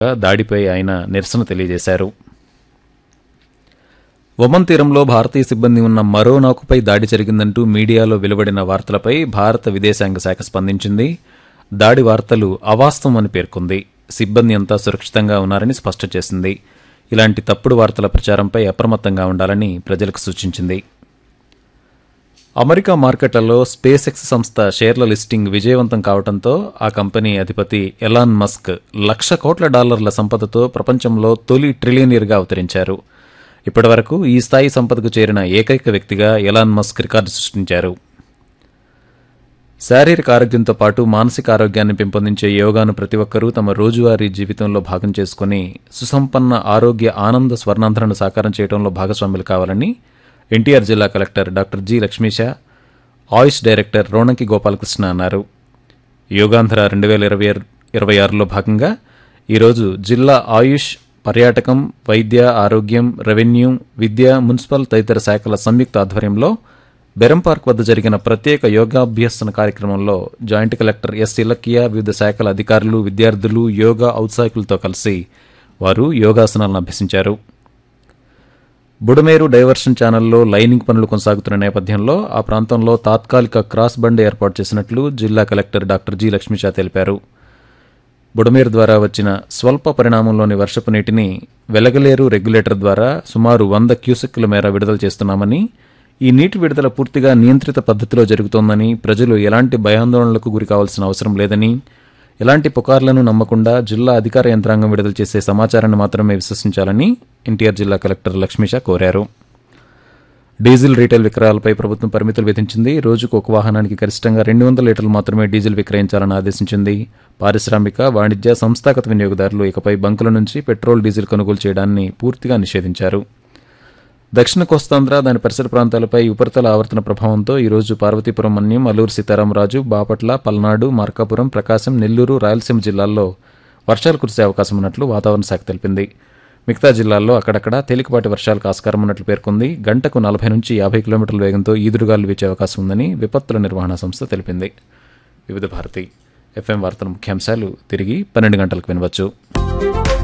దాడిపై ఆయన నిరసన తెలియజేశారు ఒమన్ తీరంలో భారతీయ సిబ్బంది ఉన్న మరో నౌకపై దాడి జరిగిందంటూ మీడియాలో వెలువడిన వార్తలపై భారత విదేశాంగ శాఖ స్పందించింది దాడి వార్తలు అవాస్తవం అని పేర్కొంది సిబ్బంది అంతా సురక్షితంగా ఉన్నారని స్పష్టం చేసింది ఇలాంటి తప్పుడు వార్తల ప్రచారంపై అప్రమత్తంగా ఉండాలని ప్రజలకు సూచించింది అమెరికా మార్కెట్లలో స్పేస్ ఎక్స్ సంస్థ షేర్ల లిస్టింగ్ విజయవంతం కావడంతో ఆ కంపెనీ అధిపతి ఎలాన్ మస్క్ లక్ష కోట్ల డాలర్ల సంపదతో ప్రపంచంలో తొలి ట్రిలియనీర్గా అవతరించారు ఇప్పటివరకు ఈ స్థాయి సంపదకు చేరిన ఏకైక వ్యక్తిగా ఎలాన్ మస్క్ రికార్డు సృష్టించారు శారీరక ఆరోగ్యంతో పాటు మానసిక ఆరోగ్యాన్ని పెంపొందించే యోగాను ప్రతి ఒక్కరూ తమ రోజువారీ జీవితంలో భాగం చేసుకుని సుసంపన్న ఆరోగ్య ఆనంద స్వర్ణాంధ్రను సాకారం చేయడంలో భాగస్వాములు కావాలని ఎన్టీఆర్ జిల్లా collector doctor G Lakshmisha AYUSH director Ronanki Gopalakrishna అన్నారు యోగాంధ్ర రెండు వేల ఇరవై ఇరవై ఆరులో భాగంగా ఈరోజు జిల్లా ఆయుష్ పర్యాటకం వైద్య ఆరోగ్యం రెవెన్యూ విద్య మున్సిపల్ తదితర శాఖల సంయుక్త ఆధ్వర్యంలో బెరం పార్క్ వద్ద జరిగిన ప్రత్యేక యోగాభ్యసన కార్యక్రమంలో జాయింట్ కలెక్టర్ ఎస్ ఇలక్కియ వివిధ శాఖల అధికారులు విద్యార్థులు యోగా ఔత్సాహికులతో కలిసి వారు యోగాసనాలను అభ్యసించారు బుడమేరు డైవర్షన్ ఛానల్లో లైనింగ్ పనులు కొనసాగుతున్న నేపథ్యంలో ఆ ప్రాంతంలో తాత్కాలిక క్రాస్ బండ్ ఏర్పాటు చేసినట్లు జిల్లా కలెక్టర్ డాక్టర్ జి లక్ష్మీషా తెలిపారు బుడమేరు ద్వారా వచ్చిన స్వల్ప పరిణామంలోని వర్షపు నీటిని వెలగలేరు రెగ్యులేటర్ ద్వారా సుమారు వంద క్యూసెక్కుల మేర విడుదల చేస్తున్నామని ఈ నీటి విడుదల పూర్తిగా నియంత్రిత పద్ధతిలో జరుగుతోందని ప్రజలు ఎలాంటి భయాందోళనలకు గురి కావాల్సిన అవసరం లేదని ఎలాంటి పుకార్లను నమ్మకుండా జిల్లా అధికార యంత్రాంగం విడుదల చేసే సమాచారాన్ని మాత్రమే విశ్వసించాలని ఎన్టీఆర్ జిల్లా కలెక్టర్ లక్ష్మీష కోరారు డీజిల్ రీటైల్ విక్రయాలపై ప్రభుత్వం పరిమితులు విధించింది రోజుకు ఒక వాహనానికి గరిష్టంగా రెండు వందల లీటర్లు మాత్రమే డీజిల్ విక్రయించాలని ఆదేశించింది పారిశ్రామిక వాణిజ్య సంస్థాగత వినియోగదారులు ఇకపై బంకుల నుంచి పెట్రోల్ డీజిల్ కొనుగోలు చేయడాన్ని పూర్తిగా నిషేధించారు దక్షిణ కోస్తాంధ్ర దాని పరిసర ప్రాంతాలపై ఉపరితల ఆవర్తన ప్రభావంతో ఈ రోజు పార్వతీపురం మన్యం అల్లూరు సీతారామరాజు బాపట్ల పల్నాడు మార్కాపురం ప్రకాశం నెల్లూరు రాయలసీమ జిల్లాల్లో వర్షాలు కురిసే అవకాశం ఉన్నట్లు వాతావరణ శాఖ తెలిపింది మిగతా జిల్లాల్లో అక్కడక్కడ తేలికపాటి వర్షాలకు ఆస్కారం ఉన్నట్లు పేర్కొంది గంటకు నలభై నుంచి యాభై కిలోమీటర్ల వేగంతో ఈదురుగాలు వీచే అవకాశం ఉందని విపత్తుల నిర్వహణ సంస్థ తెలిపింది వివిధ భారతి ఎఫ్ఎం వార్తల ముఖ్యాంశాలు తిరిగి పన్నెండు గంటలకు వినవచ్చు